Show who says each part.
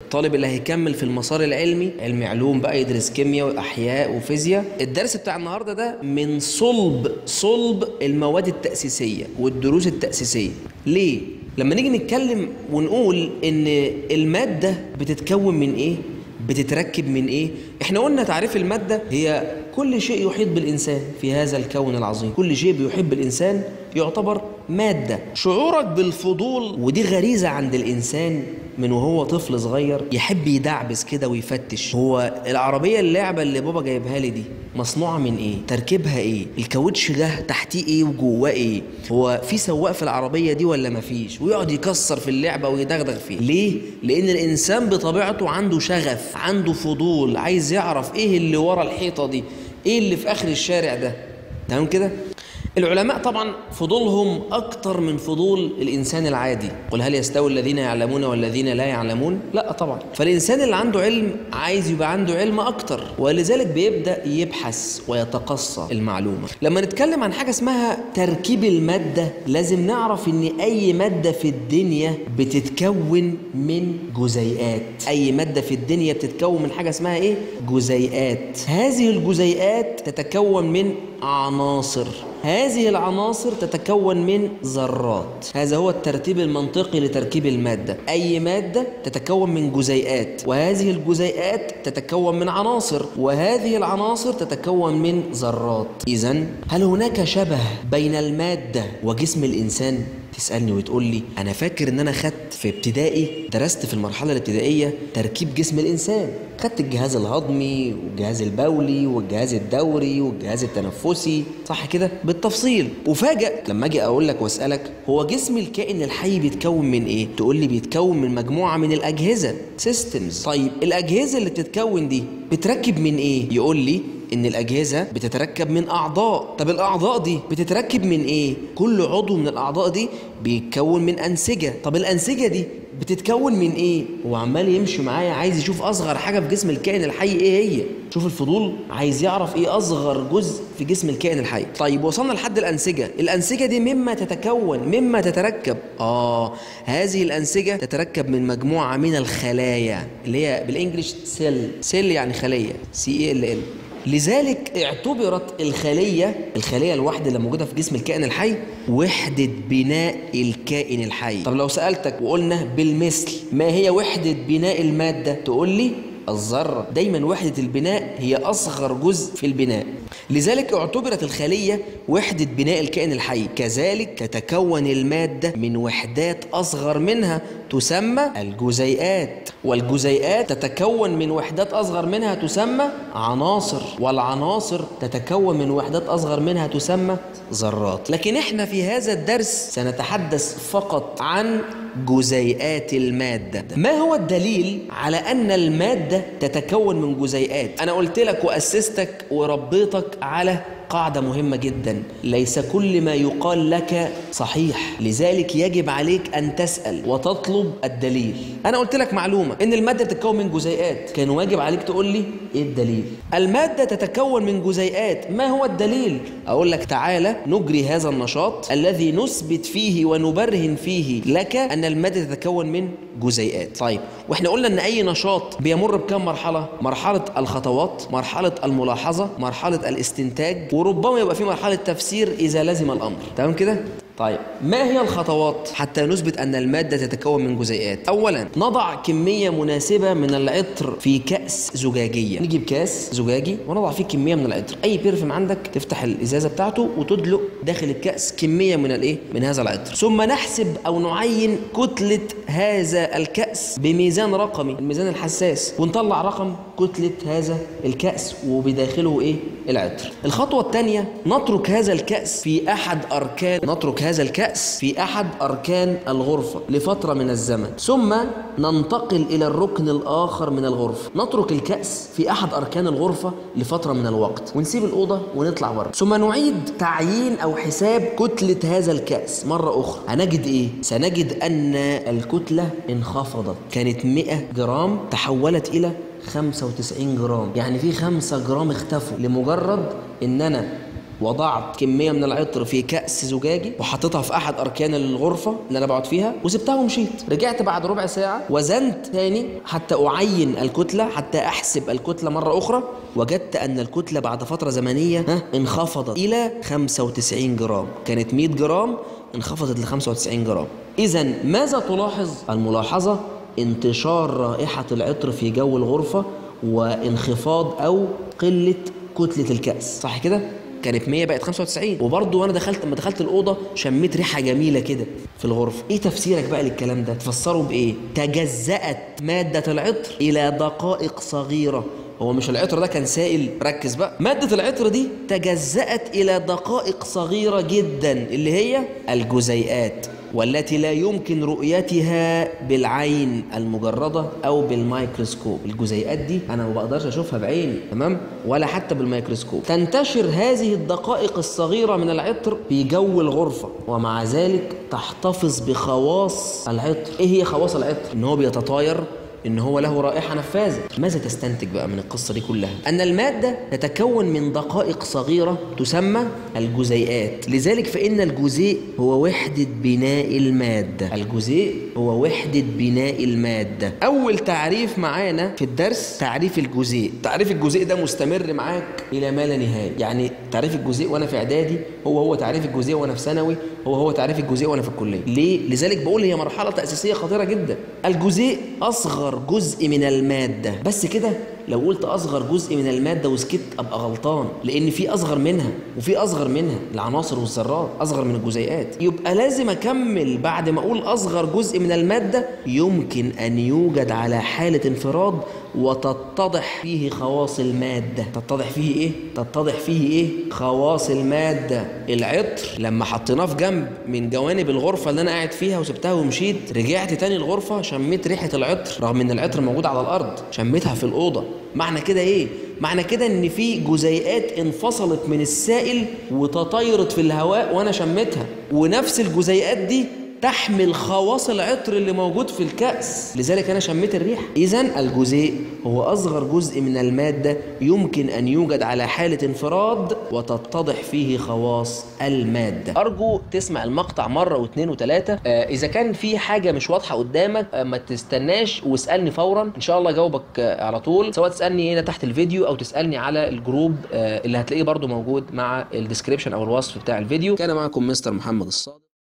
Speaker 1: الطالب اللي هيكمل في المسار العلمي علم علوم بقى يدرس كيمياء واحياء وفيزياء الدرس بتاع النهارده ده من صلب صلب المواد التاسيسيه والدروس التاسيسيه ليه لما نيجي نتكلم ونقول ان الماده بتتكون من ايه بتتركب من ايه احنا قلنا تعريف الماده هي كل شيء يحيط بالانسان في هذا الكون العظيم كل شيء بيحب الانسان يعتبر ماده شعورك بالفضول ودي غريزه عند الانسان من وهو طفل صغير يحب يدعبس كده ويفتش هو العربيه اللعبه اللي بابا جايبها لي دي مصنوعه من ايه تركيبها ايه الكاوتش ده تحتيه ايه وجواه ايه هو في سواق في العربيه دي ولا مفيش ويقعد يكسر في اللعبه ويدغدغ فيه ليه لان الانسان بطبيعته عنده شغف عنده فضول عايز يعرف ايه اللي ورا الحيطه دي ايه اللي في اخر الشارع ده تمام كده العلماء طبعا فضولهم أكتر من فضول الإنسان العادي قل هل يستوي الذين يعلمون والذين لا يعلمون لا طبعا فالإنسان اللي عنده علم عايز يبقى عنده علم أكتر ولذلك بيبدأ يبحث ويتقصى المعلومة لما نتكلم عن حاجة اسمها تركيب المادة لازم نعرف إن أي مادة في الدنيا بتتكون من جزيئات أي مادة في الدنيا بتتكون من حاجة اسمها إيه؟ جزيئات هذه الجزيئات تتكون من عناصر هذه العناصر تتكون من ذرات هذا هو الترتيب المنطقي لتركيب المادة أي مادة تتكون من جزيئات وهذه الجزيئات تتكون من عناصر وهذه العناصر تتكون من ذرات إذا هل هناك شبه بين المادة وجسم الإنسان؟ تسألني وتقول لي أنا فاكر إن أنا خدت في ابتدائي درست في المرحلة الابتدائية تركيب جسم الإنسان خدت الجهاز الهضمي والجهاز البولي والجهاز الدوري والجهاز التنفسي صح كده بالتفصيل وفاجأ لما أجي أقول لك وأسألك هو جسم الكائن الحي بيتكون من إيه تقول لي بيتكون من مجموعة من الأجهزة سيستمز طيب الأجهزة اللي بتتكون دي بتركب من إيه يقول لي ان الاجهزه بتتركب من اعضاء طب الاعضاء دي بتتركب من ايه كل عضو من الاعضاء دي بيتكون من انسجه طب الانسجه دي بتتكون من ايه هو عمال يمشي معايا عايز يشوف اصغر حاجه في جسم الكائن الحي ايه هي شوف الفضول عايز يعرف ايه اصغر جزء في جسم الكائن الحي طيب وصلنا لحد الانسجه الانسجه دي مما تتكون مما تتركب اه هذه الانسجه تتركب من مجموعه من الخلايا اللي هي بالانجلش سيل سيل يعني خليه سي اي ال ال لذلك اعتبرت الخلية الخلية الواحدة اللي موجودة في جسم الكائن الحي وحدة بناء الكائن الحي طب لو سألتك وقلنا بالمثل ما هي وحدة بناء المادة تقول لي الذرة دايما وحدة البناء هي أصغر جزء في البناء لذلك اعتبرت الخلية وحدة بناء الكائن الحي كذلك تتكون المادة من وحدات أصغر منها تسمى الجزيئات والجزيئات تتكون من وحدات أصغر منها تسمى عناصر والعناصر تتكون من وحدات أصغر منها تسمى ذرات لكن احنا في هذا الدرس سنتحدث فقط عن جزيئات المادة ما هو الدليل على أن المادة تتكون من جزيئات أنا قلت لك وأسستك وربيتك على قاعدة مهمة جدا ليس كل ما يقال لك صحيح لذلك يجب عليك أن تسأل وتطلب الدليل أنا قلت لك معلومة إن المادة تتكون من جزيئات كان واجب عليك تقول لي إيه الدليل المادة تتكون من جزيئات ما هو الدليل أقول لك تعالى نجري هذا النشاط الذي نثبت فيه ونبرهن فيه لك أن المادة تتكون من جزيئات طيب واحنا قلنا ان اي نشاط بيمر بكم مرحله مرحله الخطوات مرحله الملاحظه مرحله الاستنتاج وربما يبقى في مرحله تفسير اذا لزم الامر تمام كده طيب ما هي الخطوات حتى نثبت أن المادة تتكون من جزيئات أولا نضع كمية مناسبة من العطر في كأس زجاجية نجيب كاس زجاجي ونضع فيه كمية من العطر أي بيرفم عندك تفتح الإزازة بتاعته وتدلق داخل الكأس كمية من الإيه من هذا العطر ثم نحسب أو نعين كتلة هذا الكأس بميزان رقمي الميزان الحساس ونطلع رقم كتلة هذا الكأس وبداخله إيه العطر الخطوة الثانية نترك هذا الكأس في أحد أركان نترك هذا الكأس في أحد أركان الغرفة لفترة من الزمن ثم ننتقل إلى الركن الآخر من الغرفة نترك الكأس في أحد أركان الغرفة لفترة من الوقت ونسيب الأوضة ونطلع بره ثم نعيد تعيين أو حساب كتلة هذا الكأس مرة أخرى هنجد إيه؟ سنجد أن الكتلة انخفضت كانت 100 جرام تحولت إلى 95 جرام يعني في 5 جرام اختفوا لمجرد ان انا وضعت كميه من العطر في كاس زجاجي وحطيتها في احد اركان الغرفه اللي انا بقعد فيها وسبتها ومشيت رجعت بعد ربع ساعه وزنت تاني حتى اعين الكتله حتى احسب الكتله مره اخرى وجدت ان الكتله بعد فتره زمنيه ها انخفضت الى 95 جرام كانت 100 جرام انخفضت ل 95 جرام اذا ماذا تلاحظ الملاحظه انتشار رائحه العطر في جو الغرفه وانخفاض او قله كتله الكاس صح كده كانت 100 بقت 95 وبرضه وانا دخلت لما دخلت الاوضه شميت ريحه جميله كده في الغرفه ايه تفسيرك بقى للكلام ده تفسره بايه تجزأت ماده العطر الى دقائق صغيره هو مش العطر ده كان سائل ركز بقى مادة العطر دي تجزأت إلى دقائق صغيرة جدا اللي هي الجزيئات والتي لا يمكن رؤيتها بالعين المجردة أو بالميكروسكوب الجزيئات دي أنا ما بقدرش أشوفها بعيني تمام ولا حتى بالميكروسكوب تنتشر هذه الدقائق الصغيرة من العطر في جو الغرفة ومع ذلك تحتفظ بخواص العطر إيه هي خواص العطر؟ إن هو بيتطاير ان هو له رائحه نفاذه ماذا تستنتج بقى من القصه دي كلها ان الماده تتكون من دقائق صغيره تسمى الجزيئات لذلك فان الجزيء هو وحده بناء الماده الجزيء هو وحده بناء الماده اول تعريف معانا في الدرس تعريف الجزيء تعريف الجزيء ده مستمر معاك الى ما لا نهايه يعني تعريف الجزيء وانا في اعدادي هو هو تعريف الجزيء وانا في ثانوي هو هو تعريف الجزيء وانا في الكليه ليه لذلك بقول هي مرحله تاسيسيه خطيره جدا الجزيء اصغر جزء من المادة بس كده لو قلت أصغر جزء من المادة وسكت أبقى غلطان لأن في أصغر منها وفي أصغر منها العناصر والذرات أصغر من الجزيئات يبقى لازم أكمل بعد ما أقول أصغر جزء من المادة يمكن أن يوجد على حالة انفراد وتتضح فيه خواص المادة تتضح فيه إيه؟ تتضح فيه إيه؟ خواص المادة العطر لما حطيناه في جنب من جوانب الغرفة اللي أنا قاعد فيها وسبتها ومشيت رجعت تاني الغرفة شميت ريحة العطر رغم إن العطر موجود على الأرض شميتها في الأوضة معنى كده ايه معنى كده ان في جزيئات انفصلت من السائل وتطايرت في الهواء وانا شميتها ونفس الجزيئات دي تحمل خواص العطر اللي موجود في الكأس لذلك أنا شميت الريح إذا الجزيء هو أصغر جزء من المادة يمكن أن يوجد على حالة انفراد وتتضح فيه خواص المادة أرجو تسمع المقطع مرة واثنين وثلاثة آه إذا كان في حاجة مش واضحة قدامك آه ما تستناش واسألني فورا إن شاء الله جاوبك آه على طول سواء تسألني هنا تحت الفيديو أو تسألني على الجروب آه اللي هتلاقيه برضو موجود مع الديسكريبشن أو الوصف بتاع الفيديو كان معكم مستر محمد الصادق